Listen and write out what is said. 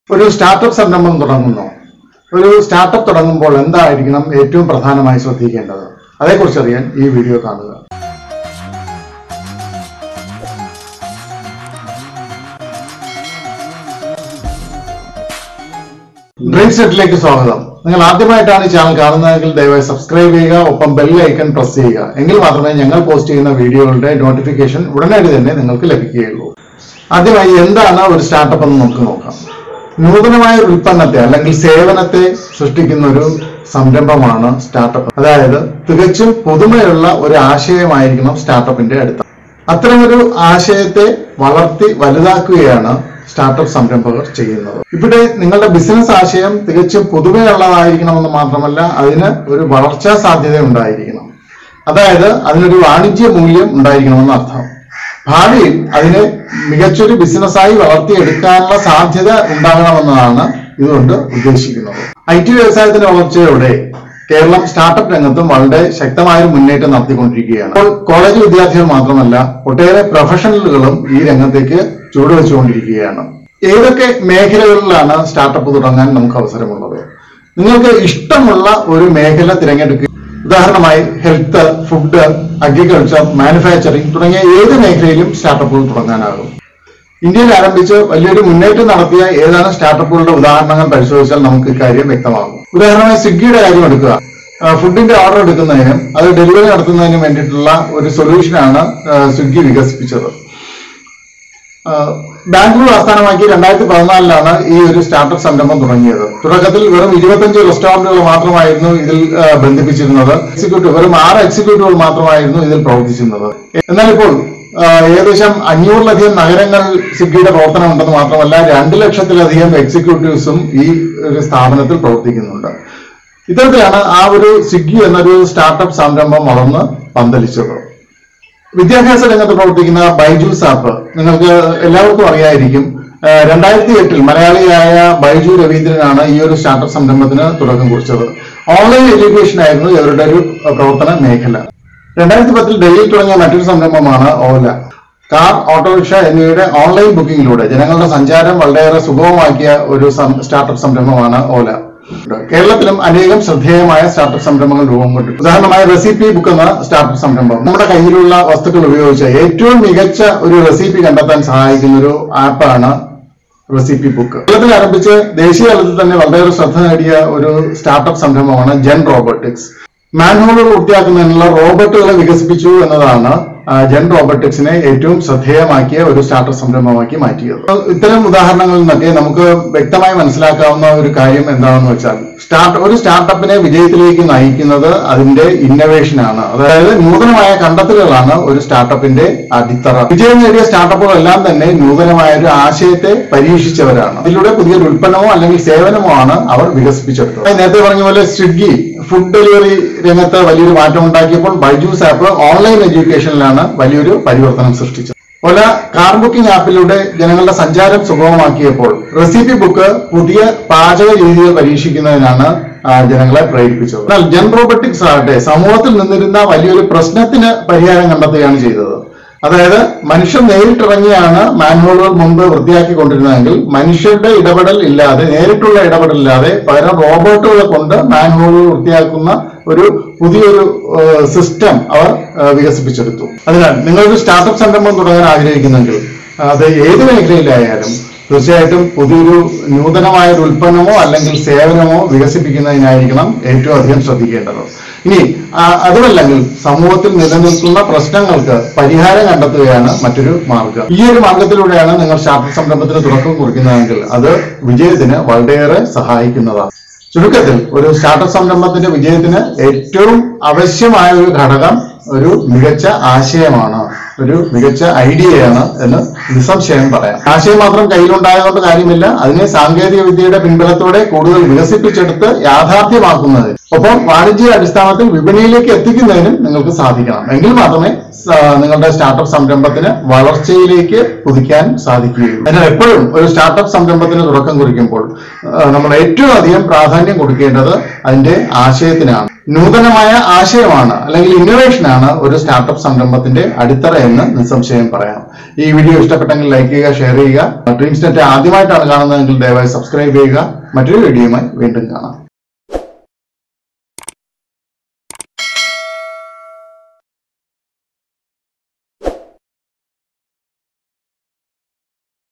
ഒരു സ്റ്റാർട്ടപ്പ് സംരംഭം തുടങ്ങുന്നു ഒരു സ്റ്റാർട്ടപ്പ് തുടങ്ങുമ്പോൾ എന്തായിരിക്കണം ഏറ്റവും പ്രധാനമായി ശ്രദ്ധിക്കേണ്ടത് അതേക്കുറിച്ച് അറിയാൻ ഈ വീഡിയോ കാണുക ഡ്രീം സെറ്റിലേക്ക് സ്വാഗതം നിങ്ങൾ ആദ്യമായിട്ടാണ് ഈ ചാനൽ കാണുന്നതെങ്കിൽ ദയവായി സബ്സ്ക്രൈബ് ചെയ്യുക ഒപ്പം ബെൽ ഐക്കൺ പ്രസ് ചെയ്യുക എങ്കിൽ മാത്രമേ ഞങ്ങൾ പോസ്റ്റ് ചെയ്യുന്ന വീഡിയോകളുടെ നോട്ടിഫിക്കേഷൻ ഉടനടി തന്നെ നിങ്ങൾക്ക് ലഭിക്കുകയുള്ളൂ ആദ്യമായി എന്താണ് ഒരു സ്റ്റാർട്ടപ്പ് എന്ന് നമുക്ക് നോക്കാം നൂതനമായ ഒരു ഉൽപ്പന്നത്തെ അല്ലെങ്കിൽ സേവനത്തെ സൃഷ്ടിക്കുന്ന ഒരു സംരംഭമാണ് സ്റ്റാർട്ടപ്പ് അതായത് തികച്ചും പുതുമയുള്ള ഒരു ആശയമായിരിക്കണം സ്റ്റാർട്ടപ്പിന്റെ അടുത്ത അത്തരമൊരു ആശയത്തെ വളർത്തി വലുതാക്കുകയാണ് സ്റ്റാർട്ടപ്പ് സംരംഭകർ ചെയ്യുന്നത് ഇവിടെ നിങ്ങളുടെ ബിസിനസ് ആശയം തികച്ചും പുതുമയുള്ളതായിരിക്കണമെന്ന് മാത്രമല്ല അതിന് ഒരു വളർച്ചാ സാധ്യത ഉണ്ടായിരിക്കണം അതായത് അതിനൊരു വാണിജ്യ മൂല്യം ഉണ്ടായിരിക്കണമെന്ന് അർത്ഥം ഭാവിയിൽ അതിനെ മികച്ചൊരു ബിസിനസ്സായി വളർത്തിയെടുക്കാനുള്ള സാധ്യത ഉണ്ടാകണമെന്നതാണ് ഇതുകൊണ്ട് ഉദ്ദേശിക്കുന്നത് ഐ ടി വ്യവസായത്തിന്റെ വളർച്ചയോടെ കേരളം സ്റ്റാർട്ടപ്പ് രംഗത്തും വളരെ ശക്തമായ ഒരു മുന്നേറ്റം നടത്തിക്കൊണ്ടിരിക്കുകയാണ് ഇപ്പോൾ കോളേജ് വിദ്യാർത്ഥികൾ മാത്രമല്ല ഒട്ടേറെ പ്രൊഫഷണലുകളും ഈ രംഗത്തേക്ക് ചുവടുവെച്ചുകൊണ്ടിരിക്കുകയാണ് ഏതൊക്കെ മേഖലകളിലാണ് സ്റ്റാർട്ടപ്പ് തുടങ്ങാൻ നമുക്ക് അവസരമുള്ളത് നിങ്ങൾക്ക് ഇഷ്ടമുള്ള ഒരു മേഖല തിരഞ്ഞെടുക്കുക ഉദാഹരണമായി ഹെൽത്ത് ഫുഡ് അഗ്രികൾച്ചർ മാനുഫാക്ചറിംഗ് തുടങ്ങിയ ഏത് മേഖലയിലും സ്റ്റാർട്ടപ്പുകൾ തുടങ്ങാനാകും ഇന്ത്യയിൽ ആരംഭിച്ച് വലിയൊരു മുന്നേറ്റം നടത്തിയ ഏതാനും സ്റ്റാർട്ടപ്പുകളുടെ ഉദാഹരണങ്ങൾ പരിശോധിച്ചാൽ നമുക്ക് ഇക്കാര്യം വ്യക്തമാകും ഉദാഹരണമായി സ്വിഗ്ഗിയുടെ കാര്യം എടുക്കുക ആ, ഫുഡിന്റെ ഓർഡർ എടുക്കുന്നതിനും അത് ഡെലിവറി നടത്തുന്നതിനും വേണ്ടിയിട്ടുള്ള ഒരു സൊല്യൂഷനാണ് ആ, സ്വിഗ്ഗി വികസിപ്പിച്ചത് ആ, ബാംഗ്ലൂർ ആസ്ഥാനമാക്കി രണ്ടായിരത്തി പതിനാലിലാണ് ഈ ഒരു സ്റ്റാർട്ടപ്പ് സംരംഭം തുടങ്ങിയത് തുടക്കത്തിൽ വെറും ഇരുപത്തഞ്ച് റെസ്റ്റോറന്റുകൾ മാത്രമായിരുന്നു ഇതിൽ ആ, ബന്ധിപ്പിച്ചിരുന്നത് എക്സിക്യൂട്ടീവ് വെറും ആറ് എക്സിക്യൂട്ടീവുകൾ മാത്രമായിരുന്നു ഇതിൽ പ്രവർത്തിച്ചിരുന്നത് എന്നാൽ ഇപ്പോൾ ആ, ഏകദേശം അഞ്ഞൂറിലധികം നഗരങ്ങൾ സ്വിഗ്ഗിയുടെ പ്രവർത്തനം ഉണ്ടെന്ന് മാത്രമല്ല രണ്ട് ലക്ഷത്തിലധികം എക്സിക്യൂട്ടീവ്സും ഈ ഒരു സ്ഥാപനത്തിൽ പ്രവർത്തിക്കുന്നുണ്ട് ഇത്തരത്തിലാണ് ആ ഒരു സ്വിഗ്ഗി എന്നൊരു സ്റ്റാർട്ടപ്പ് സംരംഭം വളർന്ന് പന്തലിച്ചത് വിദ്യാഭ്യാസ രംഗത്ത് പ്രവർത്തിക്കുന്ന ബൈജൂസ് ആപ്പ് നിങ്ങൾക്ക് എല്ലാവർക്കും അറിയായിരിക്കും ആഹ് രണ്ടായിരത്തി എട്ടിൽ മലയാളിയായ ബൈജു രവീന്ദ്രനാണ് ഈ ഒരു സ്റ്റാർട്ടപ്പ് സംരംഭത്തിന് തുടക്കം കുറിച്ചത് ഓൺലൈൻ എഡ്യൂക്കേഷൻ ആയിരുന്നു ഇവരുടെ ഒരു പ്രവർത്തന മേഖല രണ്ടായിരത്തി പത്തിൽ ഡൽഹിയിൽ തുടങ്ങിയ മറ്റൊരു സംരംഭമാണ് ഓല കാർ ഓട്ടോറിക്ഷ എന്നിവയുടെ ഓൺലൈൻ ബുക്കിംഗിലൂടെ ജനങ്ങളുടെ സഞ്ചാരം വളരെയേറെ സുഗമമാക്കിയ ഒരു സം- സ്റ്റാർട്ടപ്പ് സംരംഭമാണ് ഓല കേരളത്തിലും അനേകം ശ്രദ്ധേയമായ സ്റ്റാർട്ടപ്പ് സംരംഭങ്ങൾ രൂപം കൊണ്ടു ഉദാഹരണമായി റെസിപ്പി ബുക്ക് എന്ന സ്റ്റാർട്ടപ്പ് സംരംഭം നമ്മുടെ കയ്യിലുള്ള വസ്തുക്കൾ ഉപയോഗിച്ച് ഏറ്റവും മികച്ച ഒരു റെസിപ്പി കണ്ടെത്താൻ സഹായിക്കുന്ന ഒരു ആപ്പാണ് റെസിപ്പി ബുക്ക് കേരളത്തിൽ ആരംഭിച്ച് ദേശീയ തലത്തിൽ തന്നെ വളരെയേറെ ശ്രദ്ധ നേടിയ ഒരു സ്റ്റാർട്ടപ്പ് സംരംഭമാണ് ജെൻ റോബോട്ടിക്സ് മാൻഹോളുകൾ വൃത്തിയാക്കുന്നതിനുള്ള റോബോട്ടുകളെ വികസിപ്പിച്ചു എന്നതാണ് ആ, ജെൻ റോബോട്ടിക്സിനെ ഏറ്റവും ശ്രദ്ധേയമാക്കിയ ഒരു സ്റ്റാർട്ടപ്പ് സംരംഭമാക്കി മാറ്റിയത് അപ്പൊ ഇത്തരം ഉദാഹരണങ്ങളിൽ നിന്നൊക്കെ നമുക്ക് വ്യക്തമായി മനസ്സിലാക്കാവുന്ന ഒരു കാര്യം എന്താണെന്ന് വെച്ചാൽ സ്റ്റാർട്ട് ഒരു സ്റ്റാർട്ടപ്പിനെ വിജയത്തിലേക്ക് നയിക്കുന്നത് അതിന്റെ ഇന്നവേഷൻ ആണ് അതായത് നൂതനമായ കണ്ടെത്തലുകളാണ് ഒരു സ്റ്റാർട്ടപ്പിന്റെ അടിത്തറ വിജയം നേടിയ സ്റ്റാർട്ടപ്പുകളെല്ലാം തന്നെ നൂതനമായ ഒരു ആശയത്തെ പരീക്ഷിച്ചവരാണ് അതിലൂടെ പുതിയൊരു ഉൽപ്പന്നമോ അല്ലെങ്കിൽ സേവനമോ ആണ് അവർ വികസിപ്പിച്ചെടുത്തത് ഞാൻ നേരത്തെ പറഞ്ഞ പോലെ സ്വിഗ്ഗി ഫുഡ് ഡെലിവറി രംഗത്ത് വലിയൊരു മാറ്റം ഉണ്ടാക്കിയപ്പോൾ ബൈജൂസ് ആപ്പ് ഓൺലൈൻ എഡ്യൂക്കേഷനിലാണ് വലിയൊരു പരിവർത്തനം സൃഷ്ടിച്ചത് ഒല കാർ ബുക്കിംഗ് ആപ്പിലൂടെ ജനങ്ങളുടെ സഞ്ചാരം സുഗമമാക്കിയപ്പോൾ റെസിപ്പി ബുക്ക് പുതിയ പാചക രീതികൾ പരീക്ഷിക്കുന്നതിനാണ് ആ, ജനങ്ങളെ പ്രേരിപ്പിച്ചത് എന്നാൽ ജെൻ റോബോട്ടിക്സ് ആകട്ടെ സമൂഹത്തിൽ നിന്നിരുന്ന വലിയൊരു പ്രശ്നത്തിന് പരിഹാരം കണ്ടെത്തുകയാണ് ചെയ്തത് അതായത് മനുഷ്യർ നേരിട്ടിറങ്ങിയാണ് മാനുവലുകൾ മുമ്പ് വൃത്തിയാക്കിക്കൊണ്ടിരുന്നതെങ്കിൽ മനുഷ്യരുടെ ഇടപെടൽ ഇല്ലാതെ നേരിട്ടുള്ള ഇടപെടൽ ഇല്ലാതെ പകരം റോബോട്ടുകളെ കൊണ്ട് മാനുവലുകൾ വൃത്തിയാക്കുന്ന ഒരു പുതിയൊരു സിസ്റ്റം അവർ ആ, വികസിപ്പിച്ചെടുത്തു അതിനാൽ നിങ്ങളൊരു സ്റ്റാർട്ടപ്പ് സംരംഭം തുടങ്ങാൻ ആഗ്രഹിക്കുന്നെങ്കിൽ അത് ഏത് മേഖലയിലായാലും തീർച്ചയായിട്ടും പുതിയൊരു നൂതനമായ ഒരു ഉൽപ്പന്നമോ അല്ലെങ്കിൽ സേവനമോ വികസിപ്പിക്കുന്നതിനായിരിക്കണം ഏറ്റവും അധികം ശ്രദ്ധിക്കേണ്ടത് ഇനി ആ, അതുമല്ലെങ്കിൽ സമൂഹത്തിൽ നിലനിൽക്കുന്ന പ്രശ്നങ്ങൾക്ക് പരിഹാരം കണ്ടെത്തുകയാണ് മറ്റൊരു മാർഗം ഈ ഒരു മാർഗത്തിലൂടെയാണ് നിങ്ങൾ സ്റ്റാർട്ടപ്പ് സംരംഭത്തിന് തുടക്കം കുറിക്കുന്നതെങ്കിൽ അത് വിജയത്തിന് വളരെയേറെ സഹായിക്കുന്നതാണ് ചുരുക്കത്തിൽ ഒരു സ്റ്റാർട്ടപ്പ് സംരംഭത്തിന്റെ വിജയത്തിന് ഏറ്റവും ആവശ്യമായ ഒരു ഘടകം ഒരു മികച്ച ആശയമാണ് ഒരു മികച്ച ഐഡിയയാണ് എന്ന് നിസ്സംശയം പറയാം ആശയം മാത്രം കയ്യിലുണ്ടായതുകൊണ്ട് കാര്യമില്ല അതിനെ സാങ്കേതിക വിദ്യയുടെ പിൻബലത്തോടെ കൂടുതൽ വികസിപ്പിച്ചെടുത്ത് യാഥാർത്ഥ്യമാക്കുന്നതിന് ഒപ്പം വാണിജ്യ അടിസ്ഥാനത്തിൽ വിപണിയിലേക്ക് എത്തിക്കുന്നതിനും നിങ്ങൾക്ക് സാധിക്കണം എങ്കിൽ മാത്രമേ സ- നിങ്ങളുടെ സ്റ്റാർട്ടപ്പ് സംരംഭത്തിന് വളർച്ചയിലേക്ക് കുതിക്കാൻ സാധിക്കുകയുള്ളൂ അതിനാൽ എപ്പോഴും ഒരു സ്റ്റാർട്ടപ്പ് സംരംഭത്തിന് തുടക്കം കുറിക്കുമ്പോൾ ആ, നമ്മൾ ഏറ്റവും അധികം പ്രാധാന്യം കൊടുക്കേണ്ടത് അതിന്റെ ആശയത്തിനാണ് നൂതനമായ ആശയമാണ് അല്ലെങ്കിൽ ഇന്നോവേഷൻ ആണ് ഒരു സ്റ്റാർട്ടപ്പ് സംരംഭത്തിന്റെ അടിത്തറ എന്ന് നിസ്സംശയം പറയാം ഈ വീഡിയോ ഇഷ്ടപ്പെട്ടെങ്കിൽ ലൈക്ക് ചെയ്യുക ഷെയർ ചെയ്യുക ഡ്രീംസ് നെറ്റ് ആദ്യമായിട്ടാണ് കാണുന്നതെങ്കിൽ ദയവായി സബ്സ്ക്രൈബ് ചെയ്യുക മറ്റൊരു വീഡിയോയുമായി വീണ്ടും കാണാം